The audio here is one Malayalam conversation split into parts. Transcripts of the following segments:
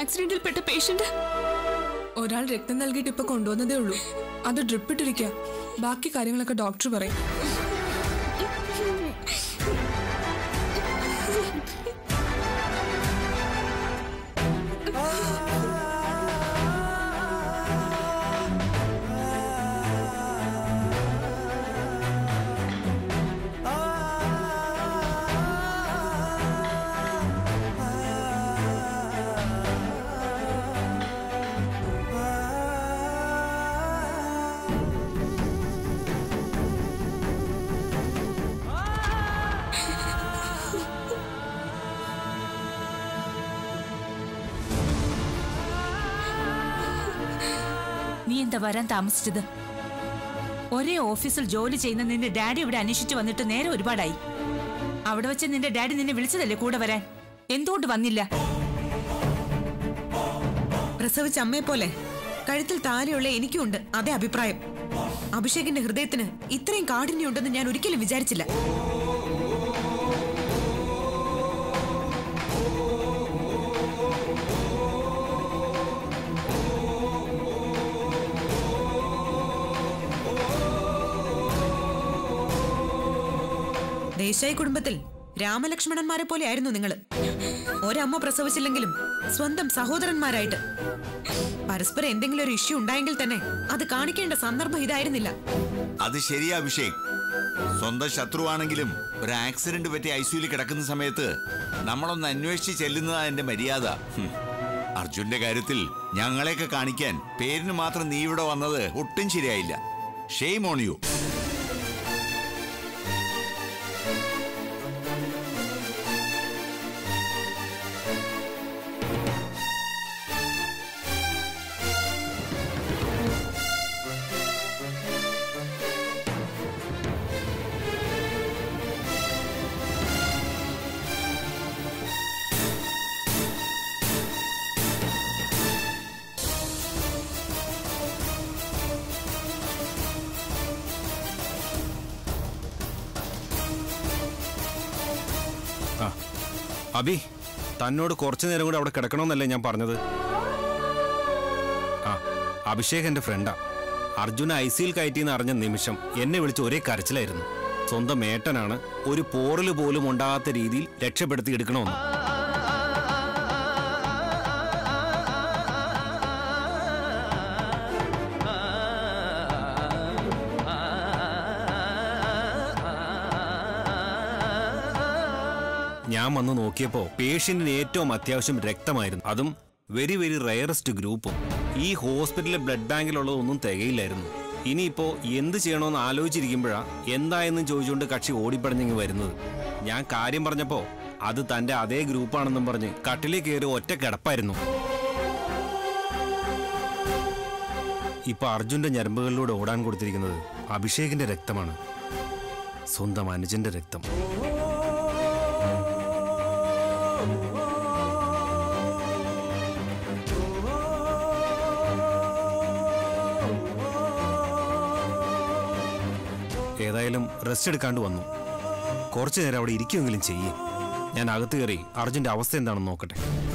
ആക്സിഡന്റിൽ പെട്ട പേഷ്യന്റ് ഒരാൾ രക്തം നൽകിയിട്ട് ഇപ്പൊ കൊണ്ടുവന്നതേ ഉള്ളൂ അത് ഡ്രിപ്പ് ഇട്ടിരിക്കുക ബാക്കി കാര്യങ്ങളൊക്കെ ഡോക്ടർ പറയും നീ എന്താ വരാൻ താമസിച്ചത് ഒരേ ഓഫീസിൽ ജോലി ചെയ്യുന്ന നിന്റെ ഡാഡി ഇവിടെ അന്വേഷിച്ചു വന്നിട്ട് നേരെ ഒരുപാടായി അവിടെ വെച്ച് നിന്റെ ഡാഡി നിന്നെ വിളിച്ചതല്ലേ കൂടെ വരാൻ എന്തുകൊണ്ട് വന്നില്ല പ്രസവിച്ച അമ്മയെ പോലെ കഴുത്തിൽ താലിയുള്ള എനിക്കുണ്ട് അതേ അഭിപ്രായം അഭിഷേകിന്റെ ഹൃദയത്തിന് ഇത്രയും കാഠിന്യമുണ്ടെന്ന് ഞാൻ ഒരിക്കലും വിചാരിച്ചില്ല ദേശായി കുടുംബത്തിൽ രാമലക്ഷ്മണന്മാരെ പോലെ ആയിരുന്നു നിങ്ങൾ ഒരമ്മ പ്രസവിച്ചില്ലെങ്കിലും സ്വന്തം സഹോദരന്മാരായിട്ട് പരസ്പരം എന്തെങ്കിലും ഒരു ഇഷ്യൂ ഉണ്ടായെങ്കിൽ തന്നെ അത് കാണിക്കേണ്ട സന്ദർഭം ഇതായിരുന്നില്ല അത് ശരിയാ അഭിഷേക് സ്വന്തം ശത്രുവാണെങ്കിലും ഒരു ആക്സിഡന്റ് പറ്റി ഐസിയുയിൽ കിടക്കുന്ന സമയത്ത് നമ്മളൊന്ന് അന്വേഷിച്ച് ചെല്ലുന്നതാ എന്റെ മര്യാദ ഹും. അർജുന്റെ കാര്യത്തിൽ ഞങ്ങളെയൊക്കെ കാണിക്കാൻ പേരിന് മാത്രം നീ ഇവിടെ വന്നത് ഒട്ടും ശരിയായില്ല ഷെയ്മ് ഓൺ യു ആ അബി തന്നോട് കുറച്ചു നേരം കൂടെ അവിടെ കിടക്കണമെന്നല്ലേ ഞാൻ പറഞ്ഞത് ആ അഭിഷേക് എന്റെ ഫ്രണ്ടാ അർജുന ഐ സിയിൽ കയറ്റിയെന്ന് അറിഞ്ഞ നിമിഷം എന്നെ വിളിച്ച് ഒരേ കരച്ചിലായിരുന്നു സ്വന്തം ഏട്ടനാണ് ഒരു പോറല് പോലും ഉണ്ടാകാത്ത രീതിയിൽ രക്ഷപ്പെടുത്തി എടുക്കണമെന്ന് ഞാൻ വന്ന് നോക്കിയപ്പോ പേഷ്യന്റിന് ഏറ്റവും അത്യാവശ്യം രക്തമായിരുന്നു അതും വെരി വെരി റയറസ്റ്റ് ഗ്രൂപ്പും ഈ ഹോസ്പിറ്റലിലെ ബ്ലഡ് ബാങ്കിലുള്ളതൊന്നും തികയില്ലായിരുന്നു ഇനിയിപ്പോ എന്ത് ചെയ്യണമെന്ന് ആലോചിച്ചിരിക്കുമ്പോഴാ എന്തായെന്നും ചോദിച്ചുകൊണ്ട് കക്ഷി ഓടിപ്പടഞ്ഞിങ്ങ് വരുന്നത് ഞാൻ കാര്യം പറഞ്ഞപ്പോ അത് തന്റെ അതേ ഗ്രൂപ്പാണെന്നും പറഞ്ഞ് കട്ടിലേ കയറി ഒറ്റ കിടപ്പായിരുന്നു ഇപ്പൊ അർജുന്റെ ഞരമ്പുകളിലൂടെ ഓടാൻ കൊടുത്തിരിക്കുന്നത് അഭിഷേകിന്റെ രക്തമാണ് സ്വന്തം അനുജന്റെ രക്തം ഏതായാലും റെസ്റ്റ് എടുക്കാണ്ട് വന്നു കുറച്ചു നേരം അവിടെ ഇരിക്കുമെങ്കിലും ചെയ്യേ ഞാൻ അകത്ത് കയറി അർജുന്റെ അവസ്ഥ എന്താണെന്ന് നോക്കട്ടെ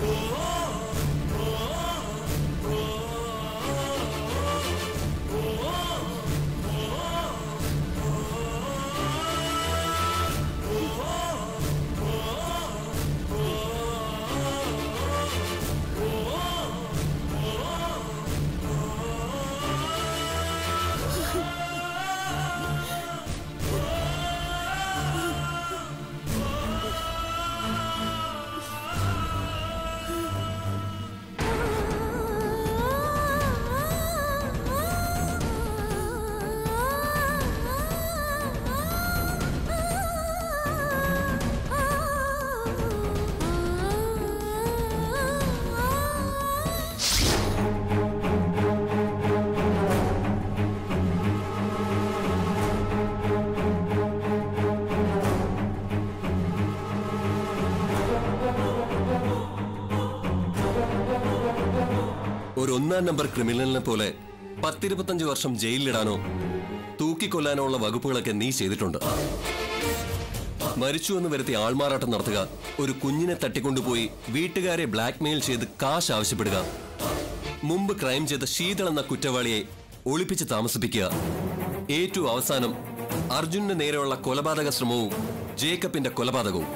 ഒരു ഒന്നാം നമ്പർ ക്രിമിനലിനെ പോലെ പത്തിരുപത്തഞ്ച് വർഷം ജയിലിലിടാനോ തൂക്കിക്കൊല്ലാനോ ഉള്ള വകുപ്പുകളൊക്കെ നീ ചെയ്തിട്ടുണ്ട് മരിച്ചു എന്ന് വരുത്തി ആൾമാറാട്ടം നടത്തുക ഒരു കുഞ്ഞിനെ തട്ടിക്കൊണ്ടുപോയി വീട്ടുകാരെ ബ്ലാക്ക്മെയിൽ ചെയ്ത് കാശ് ആവശ്യപ്പെടുക മുമ്പ് ക്രൈം ചെയ്ത ശീതൾ എന്ന കുറ്റവാളിയെ ഒളിപ്പിച്ച് താമസിപ്പിക്കുക ഏറ്റവും അവസാനം അർജുനന് നേരെയുള്ള കൊലപാതക ശ്രമവും ജേക്കബിന്റെ കൊലപാതകവും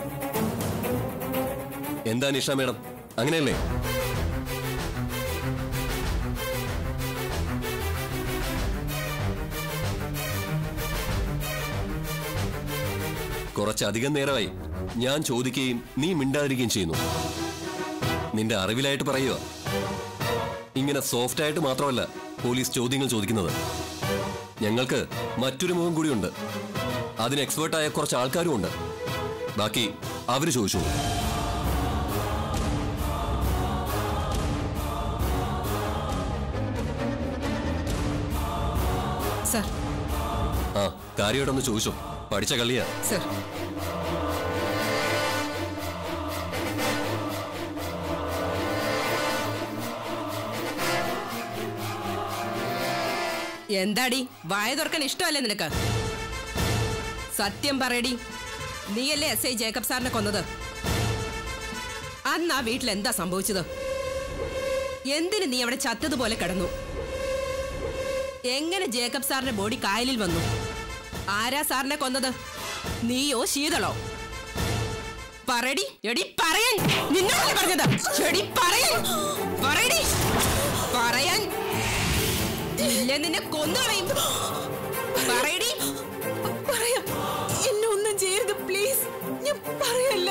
എന്താ നിഷ മേഡം അങ്ങനെയല്ലേ കുറച്ചധികം നേരമായി ഞാൻ ചോദിക്കുകയും നീ മിണ്ടാതിരിക്കുകയും ചെയ്യുന്നു നിന്റെ അറിവിലായിട്ട് പറയുക ഇങ്ങനെ സോഫ്റ്റ് ആയിട്ട് മാത്രമല്ല പോലീസ് ചോദ്യങ്ങൾ ചോദിക്കുന്നത് ഞങ്ങൾക്ക് മറ്റൊരു മുഖം കൂടിയുണ്ട് അതിന് എക്സ്പേർട്ടായ കുറച്ച് ആൾക്കാരും ഉണ്ട് ബാക്കി അവര് ചോദിച്ചു സർ ആ കാര്യമായിട്ടൊന്ന് ചോദിച്ചോ പഠിച്ച കളിയാ സർ എന്താടി വായ തുറക്കാൻ ഇഷ്ടമല്ലേ നിനക്ക് സത്യം പറയടി നീയല്ലേ എസ് ഐ ജേക്കബ് സാറിനെ കൊന്നത് അന്ന് ആ വീട്ടിൽ എന്താ സംഭവിച്ചത് എന്തിന് നീ അവിടെ ചത്തതുപോലെ കിടന്നു എങ്ങനെ ജേക്കബ് സാറിന്റെ ബോഡി കായലിൽ വന്നു ആരാ സാറിനെ കൊന്നത് നീയോ ശീതളോ പറയടി എടി പറയാൻ നിന്നോടല്ലേ പറഞ്ഞത് എടി പറയാൻ പറയടി പറയാൻ ഇല്ല നിന്നെ കൊന്നുകളയും പറയടി പറയാം എന്നെ ഒന്നും ചെയ്യരുത് പ്ലീസ് ഞാൻ പറയല്ല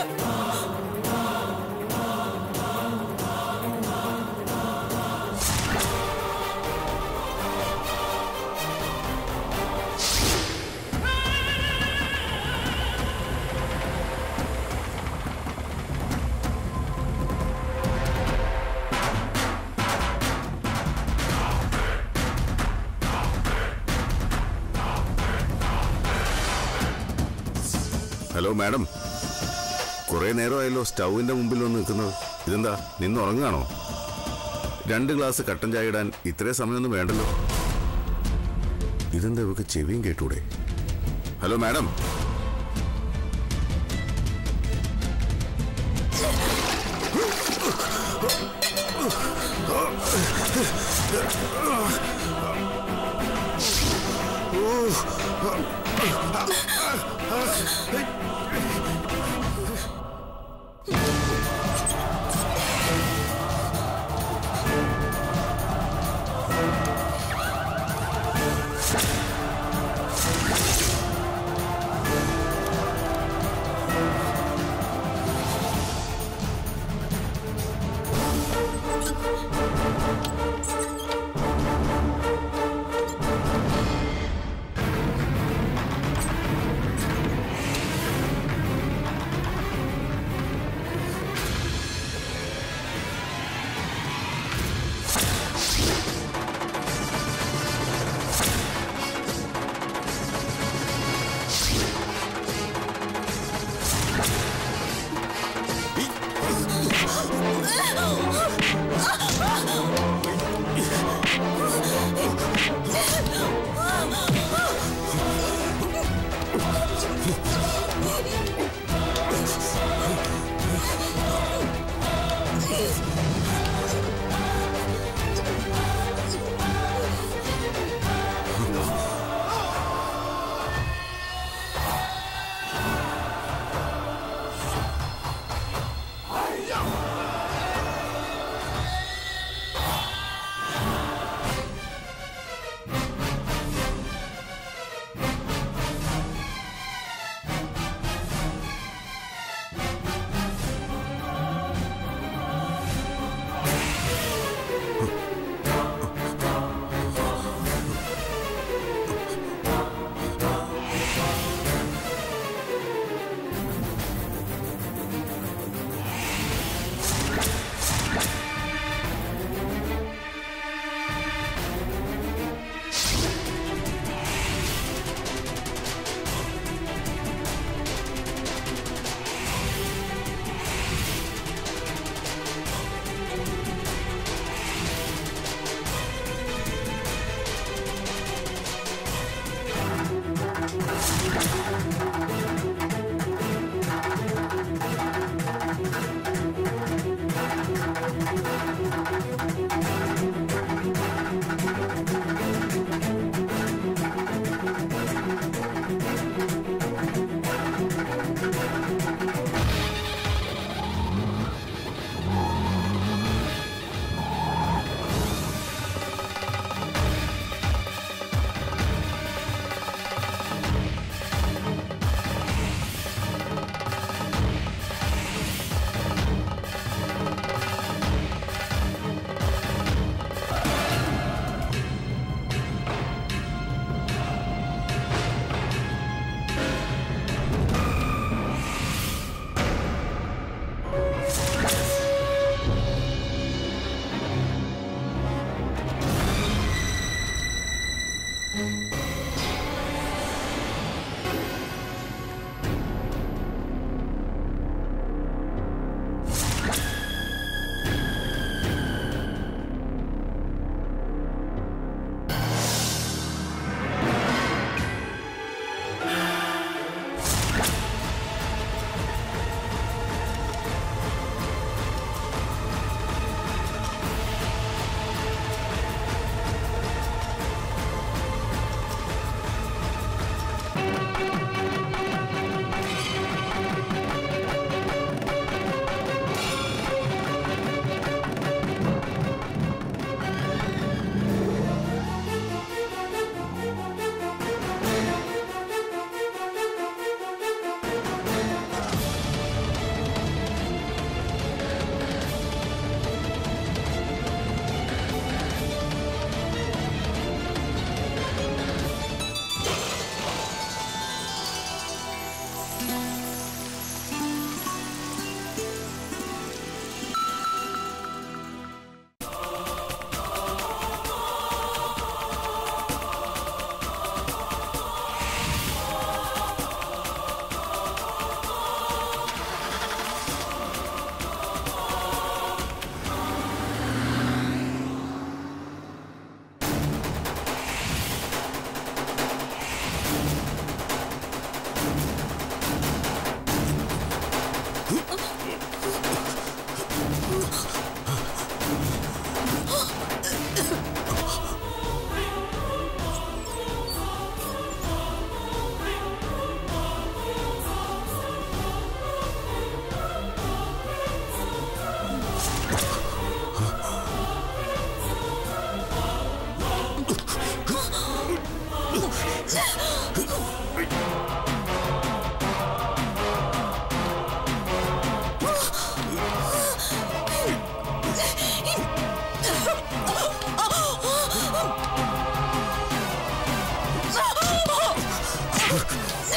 ഹലോ മാഡം കുറെ നേരമായല്ലോ സ്റ്റൗവിന്റെ മുമ്പിൽ വന്ന് നിൽക്കുന്നത് ഇതെന്താ നിന്ന് ഉറങ്ങാണോ രണ്ട് ഗ്ലാസ് കട്ടൻ ചായ ഇടാൻ ഇത്രേ സമയമൊന്നും വേണ്ടല്ലോ ഇതെന്താ ഇവക്ക് ചെവിയും കേട്ടൂടെ ഹലോ മാഡം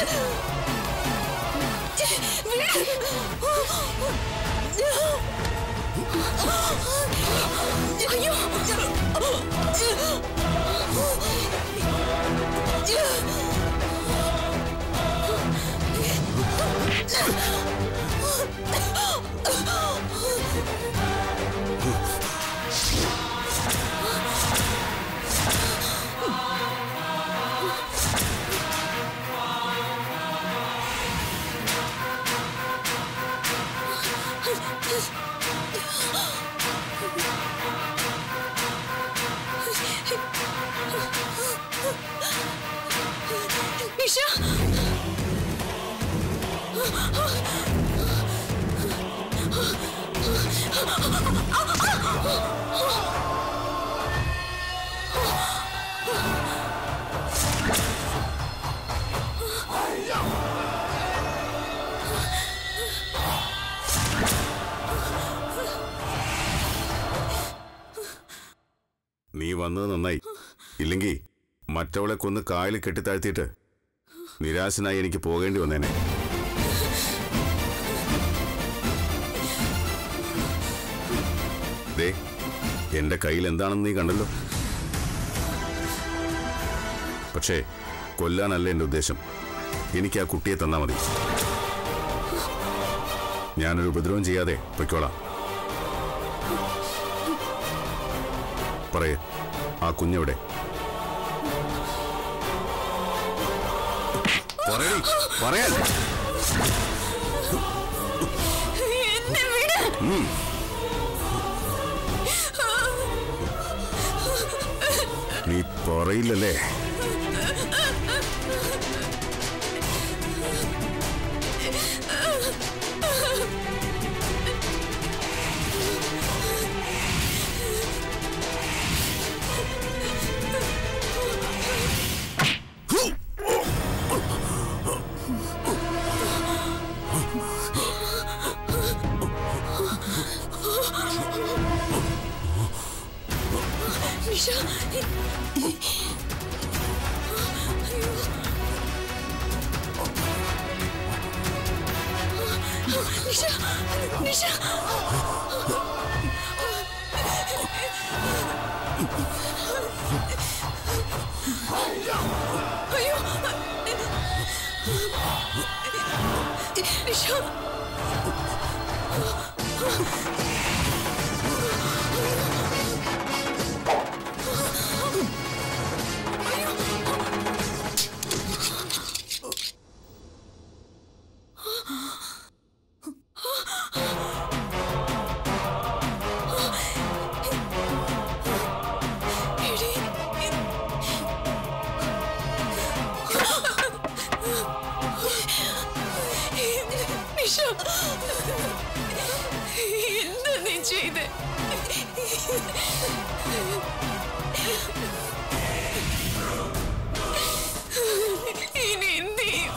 നീ വന്നത് നന്നായി ഇല്ലെങ്കിൽ മറ്റവളെ കൊന്ന് കായൽ കെട്ടിത്താഴ്ത്തിയിട്ട് നിരാശനായി എനിക്ക് പോകേണ്ടി വന്നേനെ ദേ എന്റെ കയ്യിൽ എന്താണെന്ന് നീ കണ്ടല്ലോ പക്ഷേ കൊല്ലാനല്ല എന്റെ ഉദ്ദേശം എനിക്ക് ആ കുട്ടിയെ തന്നാ മതി ഞാനൊരു ഉപദ്രവം ചെയ്യാതെ പൊയ്ക്കോളാം പറയേ ആ കുഞ്ഞെവിടെ പറയടി പറയാൻ ഉം. നീ പറയില്ലല്ലേ എന്താ നീ ചെയ്തേ ഇനി എന്ത് ചെയ്യും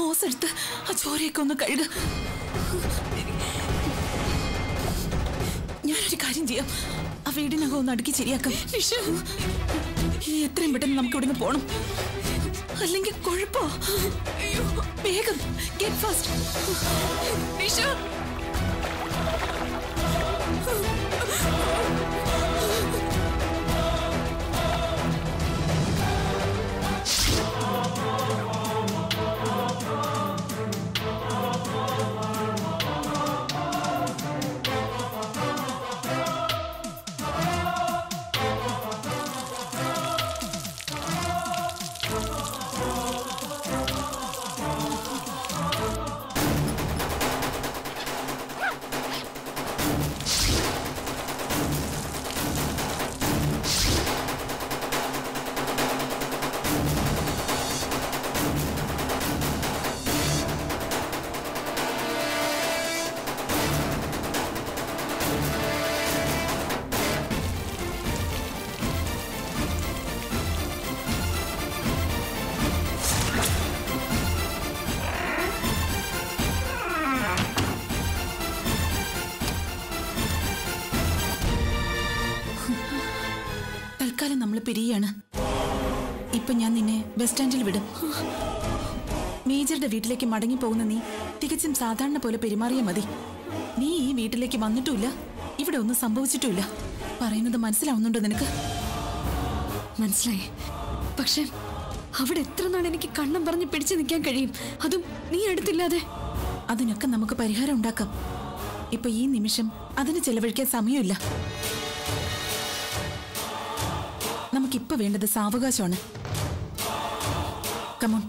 ഹോസ് എടുത്ത് ആ ചോരയൊക്കെ ഒന്ന് കഴുക ഞാനൊരു കാര്യം ചെയ്യാം ആ വീടിനകം ഒന്ന് അടുക്കി ശരിയാക്കാം ഇനി എത്രയും പെട്ടെന്ന് നമുക്ക് ഇവിടുന്ന് പോണം അല്ലെങ്കിൽ കുഴപ്പോ വേഗം ഗെറ്റ് ഫാസ്റ്റ് നിഷ തൽക്കാലം നമ്മൾ പിരിയാണ് ഇപ്പൊ ഞാൻ നിന്നെ ബസ് സ്റ്റാൻഡിൽ വിടും മേജറുടെ വീട്ടിലേക്ക് മടങ്ങി പോകുന്ന നീ തികച്ചും സാധാരണ പോലെ പെരുമാറിയ മതി നീ ഈ വീട്ടിലേക്ക് വന്നിട്ടുമില്ല ഇവിടെ ഒന്നും സംഭവിച്ചിട്ടുമില്ല പറയുന്നത് മനസ്സിലാവുന്നുണ്ടോ നിനക്ക് മനസ്സിലായി പക്ഷെ അവിടെ എത്ര നാൾ എനിക്ക് കണ്ണം പറഞ്ഞ് പിടിച്ചു നിൽക്കാൻ കഴിയും അതും നീ അടുത്തില്ലാതെ അതിനൊക്കെ നമുക്ക് പരിഹാരം ഉണ്ടാക്കാം ഇപ്പൊ ഈ നിമിഷം അതിന് ചെലവഴിക്കാൻ സമയമില്ല നമുക്കിപ്പൊ വേണ്ടത് സാവകാശമാണ് കമോൺ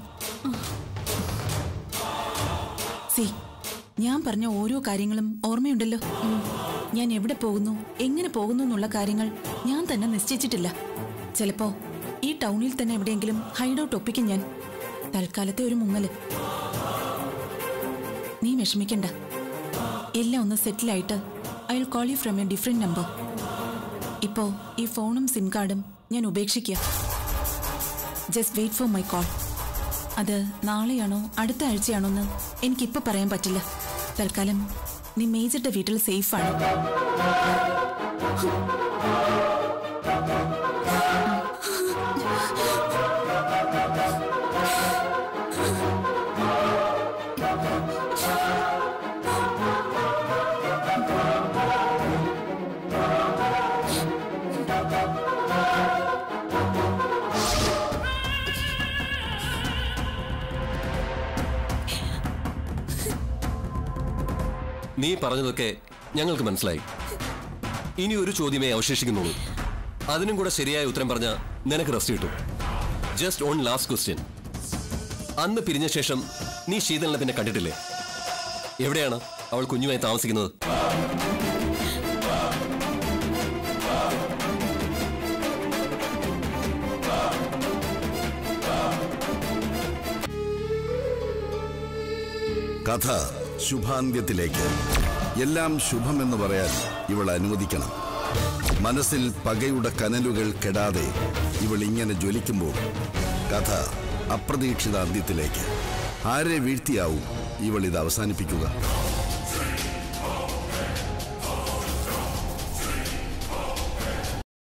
സി ഞാൻ പറഞ്ഞ ഓരോ കാര്യങ്ങളും ഓർമ്മയുണ്ടല്ലോ ഉം. ഞാൻ എവിടെ പോകുന്നു എങ്ങനെ പോകുന്നു എന്നുള്ള കാര്യങ്ങൾ ഞാൻ തന്നെ നിശ്ചയിച്ചിട്ടില്ല ചിലപ്പോ ഈ ടൗണിൽ തന്നെ എവിടെയെങ്കിലും ഹൈഡ് ഔട്ട് ഒപ്പിക്കും ഞാൻ തൽക്കാലത്തെ ഒരു മുങ്ങല് നീ വിഷമിക്കണ്ട എല്ലാം ഒന്ന് സെറ്റിലായിട്ട് I will call you from a different number ഇപ്പോ ഈ ഫോണും സിം കാർഡും ഞാൻ ഉപേക്ഷിക്കുക just wait for my call അത് നാളെയാണോ അടുത്ത ആഴ്ചയാണോ എന്ന് എനിക്കിപ്പോൾ പറയാൻ പറ്റില്ല തൽക്കാലം നീ മേജറുടെ വീട്ടിൽ സേഫാണ് നീ പറഞ്ഞതൊക്കെ ഞങ്ങൾക്ക് മനസ്സിലായി ഇനി ഒരു ചോദ്യമേ അവശേഷിക്കുന്നുള്ളൂ അതിനും കൂടെ ശരിയായ ഉത്തരം പറഞ്ഞ നിനക്ക് റെസ്റ്റ് കിട്ടും ജസ്റ്റ് ഓൺ ലാസ്റ്റ് ക്വസ്റ്റ്യൻ അന്ന് പിരിഞ്ഞ ശേഷം നീ ശീതളിനെ പിന്നെ കണ്ടിട്ടില്ലേ എവിടെയാണ് അവൾ കുഞ്ഞുമായി താമസിക്കുന്നത് കഥ ശുഭാന്ത്യത്തിലേക്ക് എല്ലാം ശുഭമെന്ന് പറയാൻ ഇവൾ അനുവദിക്കണം മനസ്സിൽ പകയുടെ കനലുകൾ കെടാതെ ഇവൾ ഇങ്ങനെ ജ്വലിക്കുമ്പോൾ കഥ അപ്രതീക്ഷിത അന്ത്യത്തിലേക്ക് ആരെ വീഴ്ത്തിയാവും ഇവൾ ഇത് അവസാനിപ്പിക്കുക